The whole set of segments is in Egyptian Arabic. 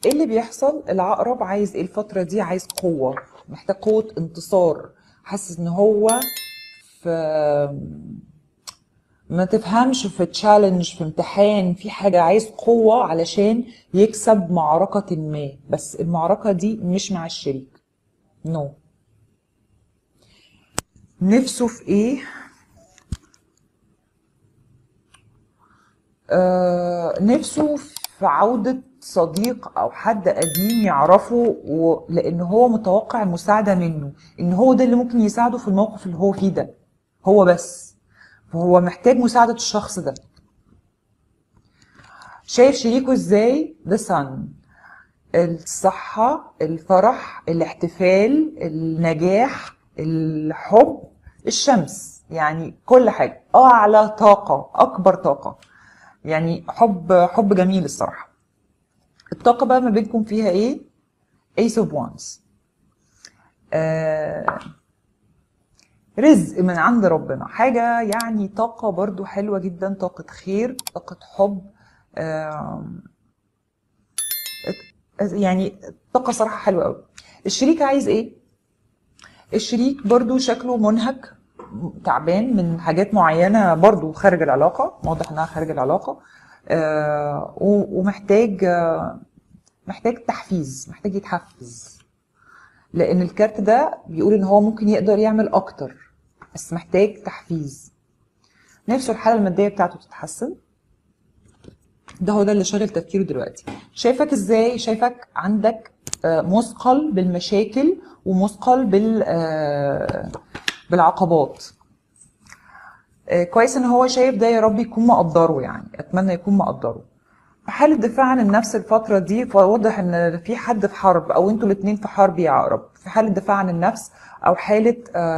ايه اللي بيحصل العقرب عايز ايه الفتره دي عايز قوه محتاج قوه انتصار حاسس ان هو في ما تفهمش في تشالنج في امتحان في حاجة عايز قوة علشان يكسب معركة ما بس المعركة دي مش مع الشريك نو no. نفسه في ايه آه نفسه في عودة صديق او حد قديم يعرفه و... لان هو متوقع المساعدة منه ان هو ده اللي ممكن يساعده في الموقف اللي هو فيه ده هو بس فهو محتاج مساعدة الشخص ده شايف شريكه ازاي ده سن الصحة الفرح الاحتفال النجاح الحب الشمس يعني كل حاجة أعلى طاقة أكبر طاقة يعني حب حب جميل الصراحة الطاقة بقى ما بينكم فيها ايه Ace of Wands آه رزق من عند ربنا حاجة يعني طاقة برضو حلوة جدا طاقة خير طاقة حب آه يعني طاقة صراحة حلوة قوي الشريك عايز ايه الشريك برضو شكله منهك تعبان من حاجات معينة برضو خارج العلاقة واضح انها خارج العلاقة آه ومحتاج آه محتاج تحفيز محتاج يتحفز لان الكارت ده بيقول ان هو ممكن يقدر يعمل اكتر بس محتاج تحفيز نفسه الحاله الماديه بتاعته تتحسن ده هو ده اللي شاغل تفكيره دلوقتي شايفك ازاي شايفك عندك مثقل بالمشاكل ومثقل بال بالعقبات كويس ان هو شايف ده يا رب يكون مقدره يعني اتمنى يكون مقدره في حالة دفاع عن النفس الفترة دي فواضح ان في حد في حرب او انتوا الاتنين في حرب يا عقرب في حالة دفاع عن النفس او حالة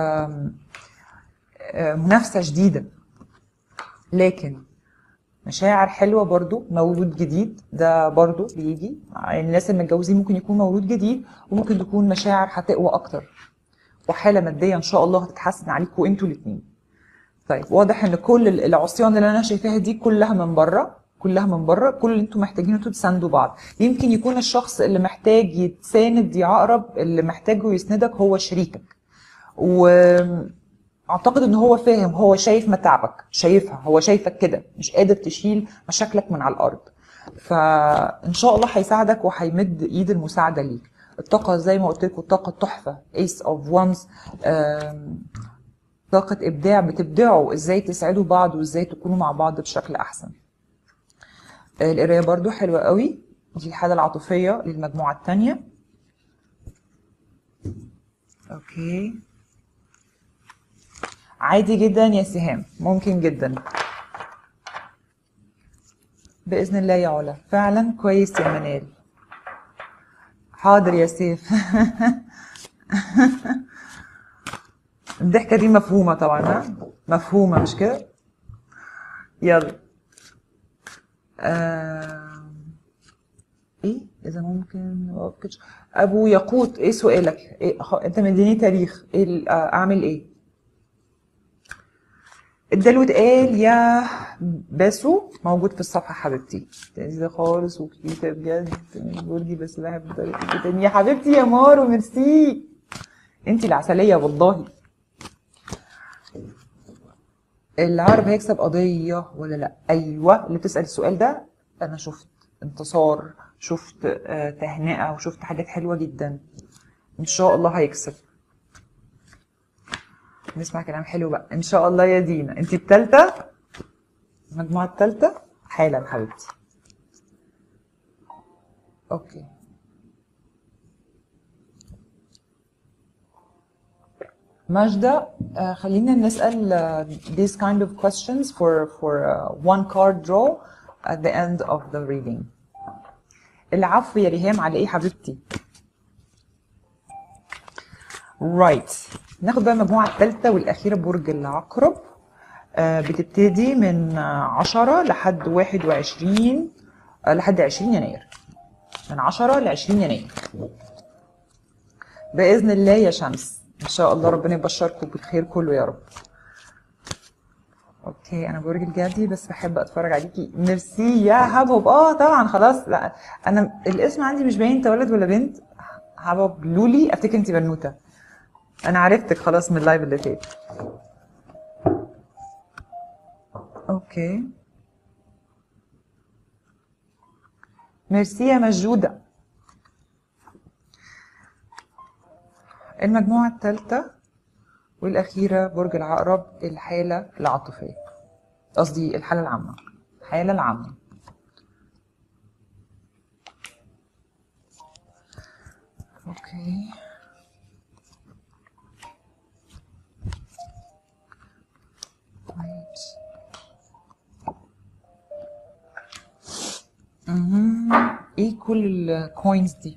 منافسة شديدة لكن مشاعر حلوة برضو مولود جديد ده برضو بيجي يعني الناس المتجوزين ممكن يكون مولود جديد وممكن تكون مشاعر هتقوى اكتر وحالة مادية ان شاء الله هتتحسن عليكم انتوا الاتنين طيب واضح ان كل العصيان اللي انا شايفاها دي كلها من بره كلها من بره كل اللي انتم محتاجينه انتوا تساندوا بعض يمكن يكون الشخص اللي محتاج يتساند يا عقرب اللي محتاجه يسندك هو شريكك واعتقد ان هو فاهم هو شايف متاعبك شايفها هو شايفك كده مش قادر تشيل مشاكلك من على الارض فان شاء الله هيساعدك وهيمد ايد المساعده ليك الطاقه زي ما قلت لكم الطاقه تحفه ايس اوف وانز طاقه ابداع بتبدعوا ازاي تسعدوا بعض وازاي تكونوا مع بعض بشكل احسن القرايه برضو حلوه قوي دي الحاله العاطفيه للمجموعه الثانيه اوكي عادي جدا يا سهام ممكن جدا باذن الله يا علا فعلا كويس يا منال حاضر يا سيف الضحكه دي مفهومه طبعا ها مفهومه مش كده يلا آه... ايه اذا ممكن مؤكدش ابو ياقوت ايه سؤالك إيه خ... انت مديني تاريخ إيه اعمل ايه اداله اتقال يا باسو موجود في الصفحه حبيبتي لذيذه خالص وكيوتة بجد برجي بس بحب طريقتك يا حبيبتي يا مارو ميرسي انتي العسليه والله العرب هيكسب قضية ولا لا أيوة اللي بتسأل السؤال ده أنا شفت انتصار شفت آه تهنئة وشفت حاجات حلوة جدا إن شاء الله هيكسب نسمع كلام حلو بقى إن شاء الله يا دينا أنت التالتة المجموعة التالتة حالا حبيبتي أوكي ماجدة uh, خلينا نسأل uh, these kind of questions for for uh, one card draw at the end of the reading. العفو يا ريهام على ايه حبيبتي؟ right ناخد بقى المجموعة الثالثة والأخيرة برج العقرب uh, بتبتدي من 10 لحد 21 uh, لحد 20 يناير من 10 ل 20 يناير بإذن الله يا شمس ان شاء الله ربنا يبشركم بالخير كله يا رب اوكي انا برج الجدي بس بحب اتفرج عليكي ميرسي يا حبوب اه طبعا خلاص لا انا الاسم عندي مش باين انت ولد ولا بنت حبوب لولي افتكر انت بنوته انا عرفتك خلاص من اللايف اللي فات اوكي ميرسي يا مجودة المجموعة الثالثة والأخيرة برج العقرب الحالة العاطفية قصدي الحالة العامة الحالة العامة اوكي right. مهم. ايه كل الكوينز دي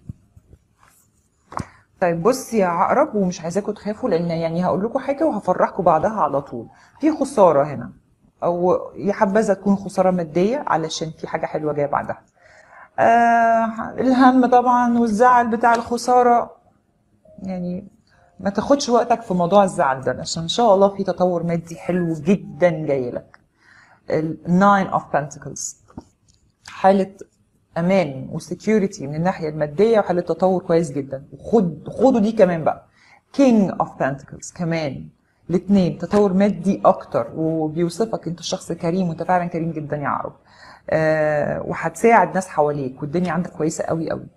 طيب بص يا عقرب ومش عايزاكم تخافوا لان يعني هقول لكم حاجه وهفرحكم بعدها على طول في خساره هنا او يا حبذا تكون خساره ماديه علشان في حاجه حلوه جايه بعدها آه الهم طبعا والزعل بتاع الخساره يعني ما تاخدش وقتك في موضوع الزعل ده عشان ان شاء الله في تطور مادي حلو جدا جاي لك ال Nine of Pentacles حالة أمان وسكيورتي من الناحية المادية وحالة تطور كويس جدا وخد خدوا دي كمان بقى King of Pentacles كمان الاثنين تطور مادي أكتر وبيوصفك أنت شخص كريم وأنت فعلا كريم جدا يا عرب آه وهتساعد ناس حواليك والدنيا عندك كويسة قوي قوي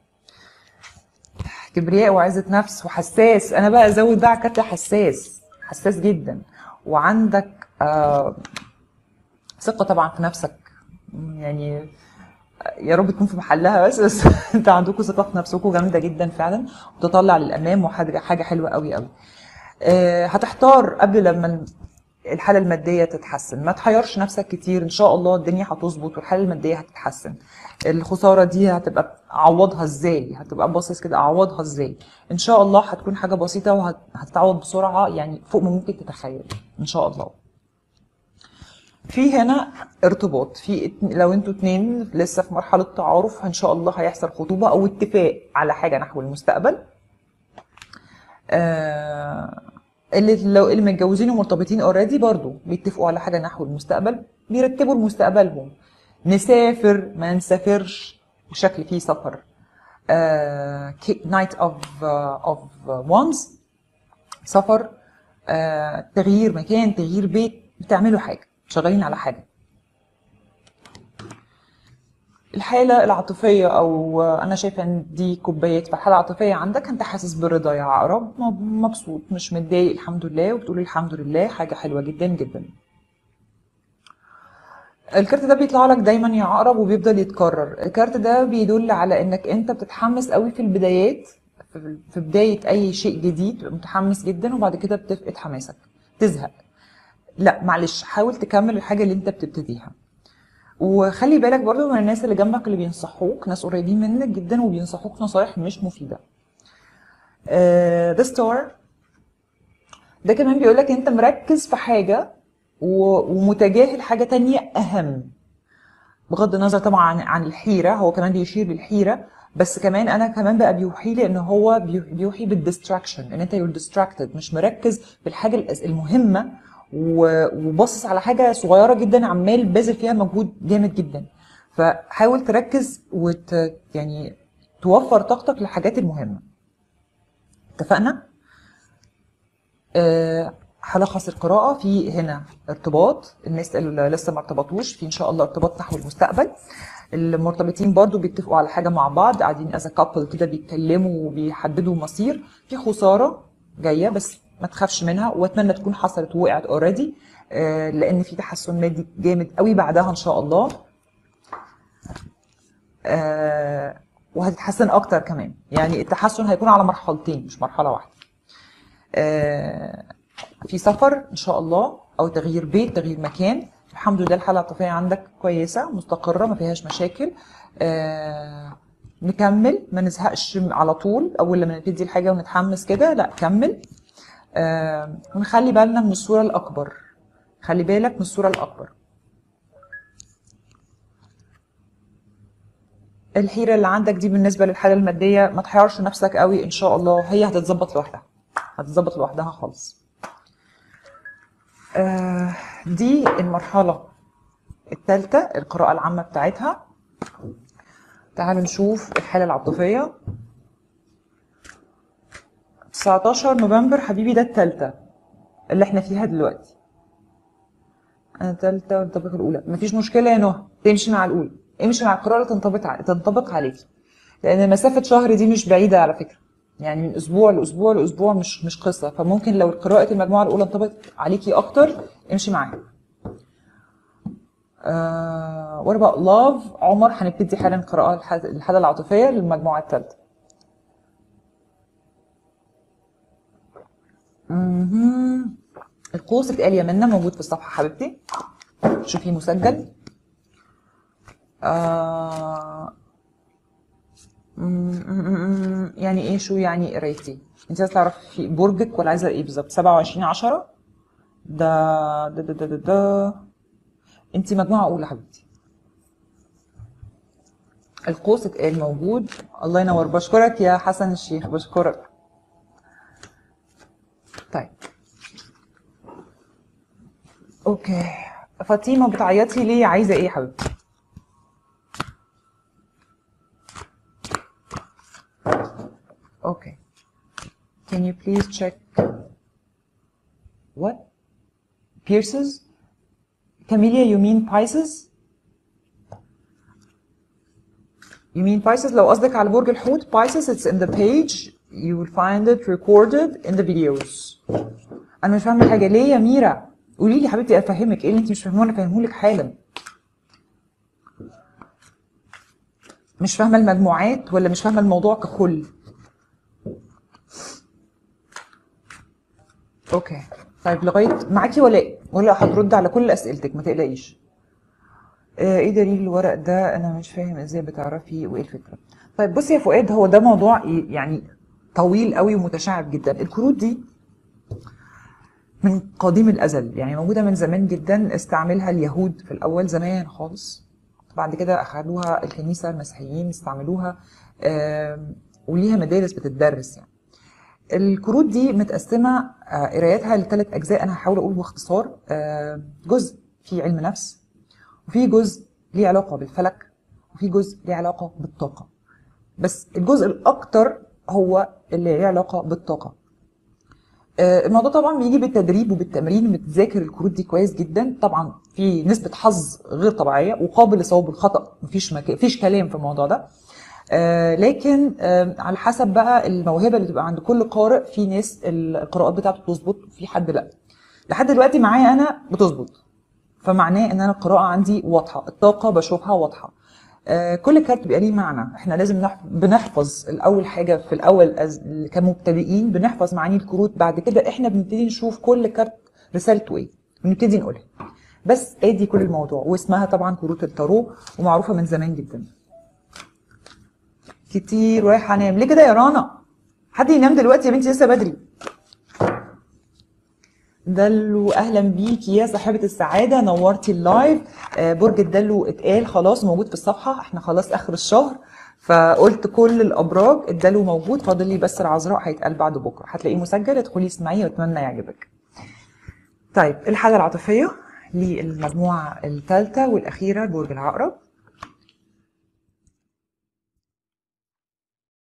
كبرياء وعزة نفس وحساس انا بقى ازود بقى كارت حساس حساس جدا وعندك آه ثقة طبعا في نفسك يعني يا رب تكون في محلها بس بس انت عندكم ثقة في نفسكم جامدة جدا فعلا وتطلع للامام وحاجة حاجة حلوة قوي قوي آه هتحتار قبل لما الحالة المادية تتحسن ما تحيرش نفسك كتير ان شاء الله الدنيا هتظبط والحالة المادية هتتحسن الخسارة دي هتبقى اعوضها ازاي هتبقى باصص كده اعوضها ازاي ان شاء الله هتكون حاجة بسيطة وهتتعوض بسرعة يعني فوق ما ممكن تتخيل ان شاء الله في هنا ارتباط في ات- لو انتوا اتنين لسه في مرحلة تعارف ان شاء الله هيحصل خطوبة او اتفاق على حاجة نحو المستقبل آه اللي لو اللي متجوزين ومرتبطين اوريدي برضو بيتفقوا على حاجه نحو المستقبل بيرتبوا لمستقبلهم نسافر ما نسافرش بشكل فيه سفر نايت اوف اوف وانز سفر آه، تغيير مكان تغيير بيت بتعملوا حاجه شغالين على حاجه الحالة العاطفية أو أنا شايفة إن دي كوبايات فالحالة العاطفية عندك أنت حاسس برضا يا عقرب مب- مبسوط مش متضايق الحمد لله وبتقول الحمد لله حاجة حلوة جدا جدا الكارت ده بيطلع لك دايما يا عقرب وبيفضل يتكرر الكارت ده بيدل على انك انت بتتحمس قوي في البدايات في في بداية اي شيء جديد تبقى متحمس جدا وبعد كده بتفقد حماسك تزهق لا معلش حاول تكمل الحاجة اللي انت بتبتديها وخلي بالك برضو من الناس اللي جنبك اللي بينصحوك ناس قريبين منك جدا وبينصحوك نصايح مش مفيدة ذا ستار ده كمان بيقولك انت مركز في حاجة و- ومتجاهل حاجة تانية أهم بغض النظر طبعا عن عن الحيرة هو كمان بيشير للحيرة بس كمان أنا كمان بقى بيوحي لي إن هو بيو- بيوحي بالديستراكشن إن أنت يور ديستراكتد مش مركز في الحاجة الأس- المهمة و- وباصص على حاجة صغيرة جدا عمال باذل فيها مجهود جامد جدا فحاول تركز وت يعني توفر طاقتك للحاجات المهمة اتفقنا؟ آه، هلخص القراءة في هنا ارتباط الناس اللي لسه ما ارتبطوش في ان شاء الله ارتباط نحو المستقبل المرتبطين برضو بيتفقوا على حاجة مع بعض قاعدين از كابل كده بيتكلموا وبيحددوا مصير في خسارة جاية بس ما تخافش منها واتمنى تكون حصلت ووقعت اوريدي لان في تحسن مادي جامد قوي بعدها ان شاء الله آه، وهتتحسن اكتر كمان يعني التحسن هيكون على مرحلتين مش مرحلة واحدة آه، في سفر ان شاء الله او تغيير بيت تغيير مكان الحمد لله الحاله العاطفيه عندك كويسه مستقره ما فيهاش مشاكل آه نكمل ما نزهقش على طول اول لما نبتدي الحاجه ونتحمس كده لا كمل آه ونخلي بالنا من الصوره الاكبر خلي بالك من الصوره الاكبر الحيره اللي عندك دي بالنسبه للحاله الماديه ما تحيرش نفسك قوي ان شاء الله هي هتتظبط لوحدها هتتظبط لوحدها خالص آه دي المرحلة الثالثة القراءة العامة بتاعتها تعالوا نشوف الحالة العاطفية 19 نوفمبر حبيبي ده الثالثة اللي احنا فيها دلوقتي انا الثالثة والطبقة الأولى مفيش مشكلة يا نهى تمشي مع الأولى امشي مع القراءة اللي تنطبق ع- تنطبق عليكي لأن مسافة شهر دي مش بعيدة على فكرة يعني من أسبوع لأسبوع لأسبوع مش مش قصة فممكن لو قراءة المجموعة الأولى انطبقت عليكي أكتر امشي معاها آه what about love عمر هنبتدي حالا قراءة الح- الحالة العاطفية للمجموعة الثالثة مهم. القوس اتقال يا منى موجود في الصفحة حبيبتي شوفيه مسجل آه م- م- م- يعني ايه شو يعني قرايتي انت عايزه تعرفي برجك ولا عايزه ايه بالظبط 27 10 ده ده ده ده, ده, ده. انت مجموعه اولى حبيبتي القوس اتقال موجود الله ينور بشكرك يا حسن الشيخ بشكرك طيب اوكي فاطمه بتعيطي ليه عايزه ايه يا حبيبتي Okay. Can you please check what? Pierces? Camellia, you mean Pisces? You mean Pisces لو قصدك على برج الحوت Pisces it's in the page you will find it recorded in the videos انا مش فاهمه حاجه ليه يا ميرا قولي لي حبيبتي افهمك ايه اللي انت مش فاهمه انا افهمهولك حالا مش فاهمه المجموعات ولا مش فاهمه الموضوع ككل اوكي طيب لغايه معاكي ولاء ولا هترد على كل اسئلتك ما تقلقيش آه، ايه دليل الورق ده انا مش فاهم ازاي بتعرفي وايه الفكره طيب بصي يا فؤاد هو ده موضوع إيه؟ يعني طويل قوي ومتشعب جدا الكروت دي من قديم الازل يعني موجوده من زمان جدا استعملها اليهود في الاول زمان خالص بعد كده اخدوها الكنيسه المسيحيين استعملوها آم، وليها مدارس بتدرس يعني الكروت دي متقسمه آه، قرايتها لثلاث اجزاء انا هحاول اقول باختصار آه، جزء فيه علم نفس وفي جزء ليه علاقه بالفلك وفي جزء ليه علاقه بالطاقه بس الجزء الاكتر هو اللي ليه علاقه بالطاقه آه، الموضوع طبعا بيجي بالتدريب وبالتمرين بتذاكر الكروت دي كويس جدا طبعا في نسبه حظ غير طبيعيه وقابل للصواب والخطا مفيش مك... مفيش كلام في الموضوع ده آه، لكن آه، على حسب بقى الموهبه اللي بتبقى عند كل قارئ في ناس القراءات بتاعته بتظبط وفي حد لا لحد دلوقتي معايا انا بتظبط فمعناه ان انا القراءه عندي واضحه الطاقه بشوفها واضحه آه، كل كارت بيبقى ليه معنى احنا لازم نح- بنحفظ الاول حاجه في الاول أز- كمبتدئين بنحفظ معاني الكروت بعد كده احنا بنبتدي نشوف كل كارت رسالته ايه ونبتدي نقولها بس ادي كل الموضوع واسمها طبعا كروت التارو ومعروفه من زمان جدا كتير رايح انام ليه كده يا رنا حد ينام دلوقتي يا بنتي لسه بدري دلو اهلا بيكي يا صاحبه السعاده نورتي اللايف آه، برج الدلو اتقال خلاص موجود في الصفحه احنا خلاص اخر الشهر فقلت كل الابراج الدلو موجود فاضل لي بس العذراء هيتقال بعد بكره هتلاقيه مسجل ادخلي اسمعيه واتمنى يعجبك طيب الحاله العاطفيه للمجموعه الثالثه والاخيره برج العقرب